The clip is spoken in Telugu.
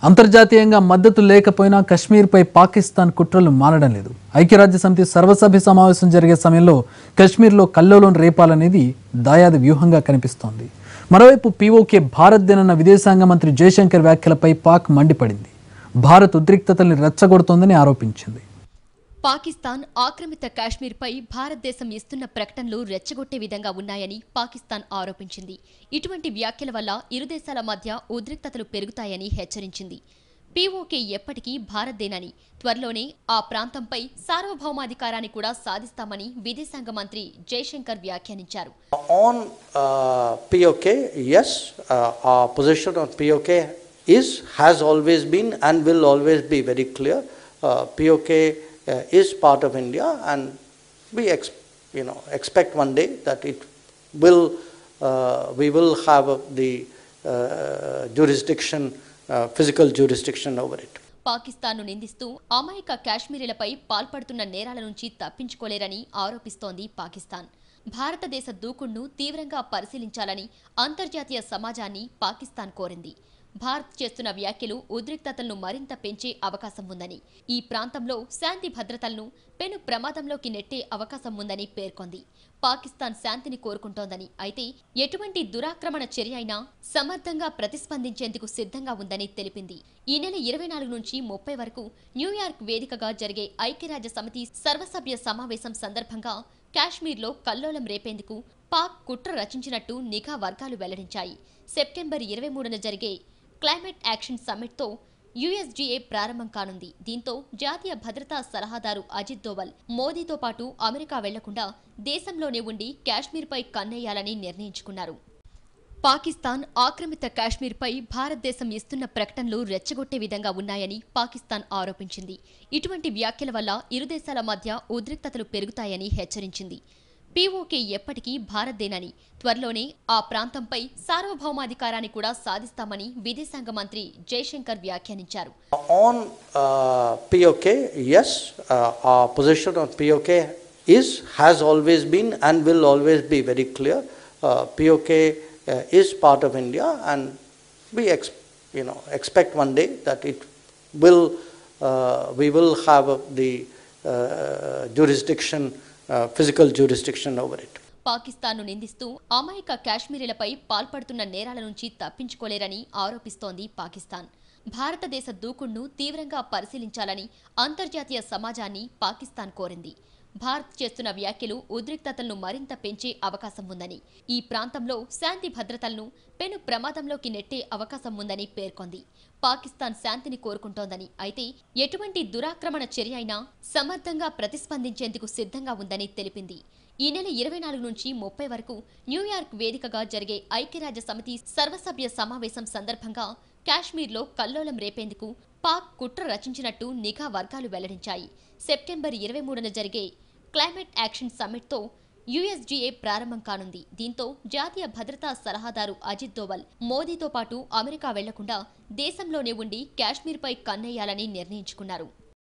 అంతర్జాతీయంగా మద్దతు లేకపోయినా కశ్మీర్పై పాకిస్తాన్ కుట్రలు మానడం లేదు ఐక్యరాజ్య సమితి సర్వసభ్య సమావేశం జరిగే సమయంలో కశ్మీర్లో కల్లోలం రేపాలనేది దాయాది వ్యూహంగా కనిపిస్తోంది మరోవైపు పీఓకే భారత్ దేనన్న విదేశాంగ మంత్రి జయశంకర్ వ్యాఖ్యలపై పాక్ మండిపడింది భారత్ ఉద్రిక్తతల్ని రెచ్చగొడుతోందని ఆరోపించింది పాకిస్తాన్ ఆక్రమిత కాశ్మీర్పై భారతదేశం ఇస్తున్న ప్రకటనలు రెచ్చగొట్టే విధంగా ఉన్నాయని పాకిస్తాన్ ఆరోపించింది ఇటువంటి వ్యాఖ్యల వల్ల ఇరు దేశాల మధ్య ఉద్రిక్తతలు పెరుగుతాయని హెచ్చరించింది పీఓకే ఎప్పటికీ భారత్దేనని త్వరలోనే ఆ ప్రాంతంపై సార్వభౌమాధికారాన్ని కూడా సాధిస్తామని విదేశాంగ మంత్రి జైశంకర్ వ్యాఖ్యానించారు On uh, POK, yes, uh, our position on POK is, has always been, and will always be very clear. Uh, POK uh, is part of India, and we, ex- you know, expect one day that it will, uh, we will have uh, the uh, jurisdiction, uh, physical jurisdiction over it. పాకిస్తాన్ను నిందిస్తూ అమాయక కాశ్మీరీలపై పాల్పడుతున్న నేరాల నుంచి తప్పించుకోలేరని ఆరోపిస్తోంది పాకిస్తాన్ భారతదేశ దూకుడును తీవ్రంగా పరిశీలించాలని అంతర్జాతీయ సమాజాన్ని పాకిస్తాన్ కోరింది భారత్ చేస్తున్న వ్యాఖ్యలు ఉద్రిక్తతలను మరింత పెంచే అవకాశం ఉందని ఈ ప్రాంతంలో శాంతి భద్రతలను పెను ప్రమాదంలోకి నెట్టే అవకాశం ఉందని పేర్కొంది పాకిస్తాన్ శాంతిని కోరుకుంటోందని అయితే ఎటువంటి దురాక్రమణ చర్య అయినా సమర్థంగా ప్రతిస్పందించేందుకు సిద్ధంగా ఉందని తెలిపింది ఈ నెల ఇరవై నాలుగు నుంచి ముప్పై వరకు న్యూయార్క్ వేదికగా జరిగే ఐక్యరాజ్య సమితి సర్వసభ్య సమావేశం సందర్భంగా కాశ్మీర్లో కల్లోలం రేపేందుకు పాక్ కుట్ర రచించినట్టు నిఘా వర్గాలు వెల్లడించాయి సెప్టెంబర్ ఇరవై మూడున జరిగే క్లైమేట్ యాక్షన్ సమ్మిట్తో యుఎస్జీఏ ప్రారంభం కానుంది దీంతో జాతీయ భద్రతా సలహాదారు అజిత్ దోవల్ మోదీతో పాటు అమెరికా వెళ్లకుండా దేశంలోనే ఉండి కాశ్మీర్పై కన్నేయాలని నిర్ణయించుకున్నారు పాకిస్తాన్ ఆక్రమిత కాశ్మీర్పై భారతదేశం ఇస్తున్న ప్రకటనలు రెచ్చగొట్టే విధంగా ఉన్నాయని పాకిస్తాన్ ఆరోపించింది ఇటువంటి వ్యాఖ్యల వల్ల ఇరు దేశాల మధ్య ఉద్రిక్తతలు పెరుగుతాయని హెచ్చరించింది పీఓకే ఎప్పటికీ భారత్దేనని త్వరలోనే ఆ ప్రాంతంపై సార్వభౌమాధికారాన్ని కూడా సాధిస్తామని విదేశాంగ మంత్రి జైశంకర్ వ్యాఖ్యానించారు On uh, POK, yes, uh, our position on POK is, has always been, and will always be very clear. Uh, POK uh, is part of India, and we, ex- you know, expect one day that it will, uh, we will have uh, the uh, jurisdiction, uh, physical jurisdiction over it. పాకిస్తాన్ను నిందిస్తూ అమాయక కాశ్మీరీలపై పాల్పడుతున్న నేరాల నుంచి తప్పించుకోలేరని ఆరోపిస్తోంది పాకిస్తాన్ భారతదేశ దూకుడును తీవ్రంగా పరిశీలించాలని అంతర్జాతీయ సమాజాన్ని పాకిస్తాన్ కోరింది భారత్ చేస్తున్న వ్యాఖ్యలు ఉద్రిక్తతలను మరింత పెంచే అవకాశం ఉందని ఈ ప్రాంతంలో శాంతి భద్రతలను పెను ప్రమాదంలోకి నెట్టే అవకాశం ఉందని పేర్కొంది పాకిస్తాన్ శాంతిని కోరుకుంటోందని అయితే ఎటువంటి దురాక్రమణ చర్య అయినా సమర్థంగా ప్రతిస్పందించేందుకు సిద్ధంగా ఉందని తెలిపింది ఈ నెల ఇరవై నాలుగు నుంచి ముప్పై వరకు న్యూయార్క్ వేదికగా జరిగే ఐక్యరాజ్య సమితి సర్వసభ్య సమావేశం సందర్భంగా కాశ్మీర్లో కల్లోలం రేపేందుకు పాక్ కుట్ర రచించినట్టు నిఘా వర్గాలు వెల్లడించాయి సెప్టెంబర్ ఇరవై మూడున జరిగే క్లైమేట్ యాక్షన్ సమ్మిట్తో యుఎస్జీఏ ప్రారంభం కానుంది దీంతో జాతీయ భద్రతా సలహాదారు అజిత్ దోవల్ మోదీతో పాటు అమెరికా వెళ్లకుండా దేశంలోనే ఉండి కాశ్మీర్పై కన్నేయాలని నిర్ణయించుకున్నారు